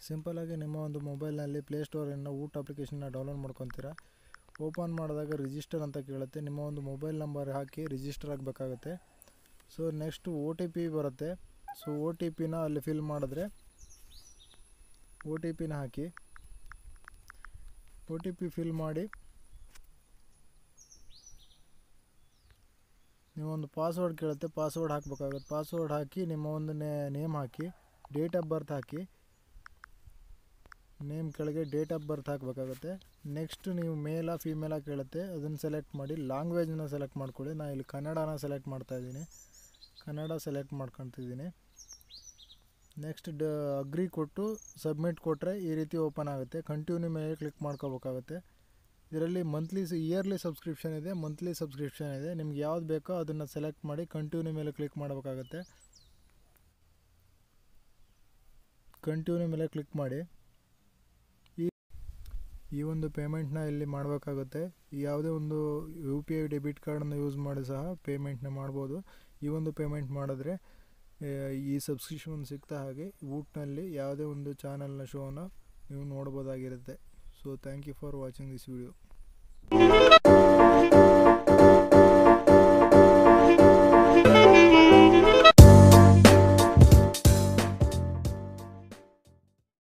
ಸಿಂಪಲಾಗಿ ನಿಮ್ಮ ಒಂದು ಮೊಬೈಲ್ನಲ್ಲಿ ಪ್ಲೇಸ್ಟೋರಿಂದ ಊಟ ಅಪ್ಲಿಕೇಶನ್ನ ಡೌನ್ಲೋಡ್ ಮಾಡ್ಕೊತೀರಾ ಓಪನ್ ಮಾಡಿದಾಗ ರಿಜಿಸ್ಟರ್ ಅಂತ ಕೇಳುತ್ತೆ ನಿಮ್ಮ ಒಂದು ಮೊಬೈಲ್ ನಂಬರ್ ಹಾಕಿ ರಿಜಿಸ್ಟರ್ ಆಗಬೇಕಾಗುತ್ತೆ so next O T P ಬರುತ್ತೆ ಸೊ ಒ ಟಿ ಪಿನ ಅಲ್ಲಿ ಫಿಲ್ ಮಾಡಿದ್ರೆ ಒ ಟಿ ಪಿನ ಹಾಕಿ ಒ ಟಿ ಪಿ ಫಿಲ್ ಮಾಡಿ ನೀವೊಂದು ಪಾಸ್ವರ್ಡ್ ಕೇಳುತ್ತೆ ಪಾಸ್ವರ್ಡ್ ಹಾಕಬೇಕಾಗುತ್ತೆ ಪಾಸ್ವರ್ಡ್ ಹಾಕಿ ನಿಮ್ಮ ಒಂದು ನೇಮ್ ಹಾಕಿ ಡೇಟ್ ಆಫ್ ಬರ್ತ್ ಹಾಕಿ ನೇಮ್ ಕೆಳಗೆ ಡೇಟ್ ಆಫ್ ಬರ್ತ್ ಹಾಕಬೇಕಾಗುತ್ತೆ ನೆಕ್ಸ್ಟ್ ನೀವು ಮೇಲಾ ಫಿಮೇಲಾ ಕೇಳುತ್ತೆ ಅದನ್ನು ಸೆಲೆಕ್ಟ್ ಮಾಡಿ ಲ್ಯಾಂಗ್ವೇಜ್ನ ಸೆಲೆಕ್ಟ್ ಮಾಡ್ಕೊಳ್ಳಿ ನಾನು ಇಲ್ಲಿ ಕನ್ನಡನ ಸೆಲೆಕ್ಟ್ ಮಾಡ್ತಾಯಿದ್ದೀನಿ ಕನ್ನಡ ಸೆಲೆಕ್ಟ್ ಮಾಡ್ಕೊತಿದ್ದೀನಿ ನೆಕ್ಸ್ಟ್ ಡ ಅಗ್ರಿ ಕೊಟ್ಟು ಸಬ್ಮಿಟ್ ಕೊಟ್ಟರೆ ಈ ರೀತಿ ಓಪನ್ ಆಗುತ್ತೆ ಕಂಟಿನ್ಯೂ ಮೇಲೆ ಕ್ಲಿಕ್ ಮಾಡ್ಕೋಬೇಕಾಗುತ್ತೆ ಇದರಲ್ಲಿ ಮಂತ್ಲಿ ಇಯರ್ಲಿ ಸಬ್ಸ್ಕ್ರಿಪ್ಷನ್ ಇದೆ ಮಂತ್ಲಿ ಸಬ್ಸ್ಕ್ರಿಪ್ಷನ್ ಇದೆ ನಿಮ್ಗೆ ಯಾವ್ದು ಬೇಕೋ ಅದನ್ನು ಸೆಲೆಕ್ಟ್ ಮಾಡಿ ಕಂಟಿನ್ಯೂ ಮೇಲೆ ಕ್ಲಿಕ್ ಮಾಡಬೇಕಾಗುತ್ತೆ ಕಂಟಿನ್ಯೂ ಮೇಲೆ ಕ್ಲಿಕ್ ಮಾಡಿ ಈ ಈ ಒಂದು ಪೇಮೆಂಟ್ನ ಇಲ್ಲಿ ಮಾಡಬೇಕಾಗುತ್ತೆ ಯಾವುದೇ ಒಂದು ಯು ಪಿ ಐ ಡೆಬಿಟ್ ಕಾರ್ಡನ್ನು ಯೂಸ್ ಮಾಡಿ ಸಹ ಪೇಮೆಂಟ್ನ ಮಾಡ್ಬೋದು ಈ ಒಂದು ಪೇಮೆಂಟ್ ಮಾಡಿದ್ರೆ ಆ, ಈ ಸಬ್ಸ್ಕ್ರಿಪ್ಷನ್ ಸಿಗ್ತಾ ಹಾಗೆ ಊಟ್ನಲ್ಲಿ ಯಾವುದೇ ಒಂದು ಚಾನಲ್ನ ಶೋನ ನೀವು ನೋಡ್ಬೋದಾಗಿರುತ್ತೆ so thank you for watching this video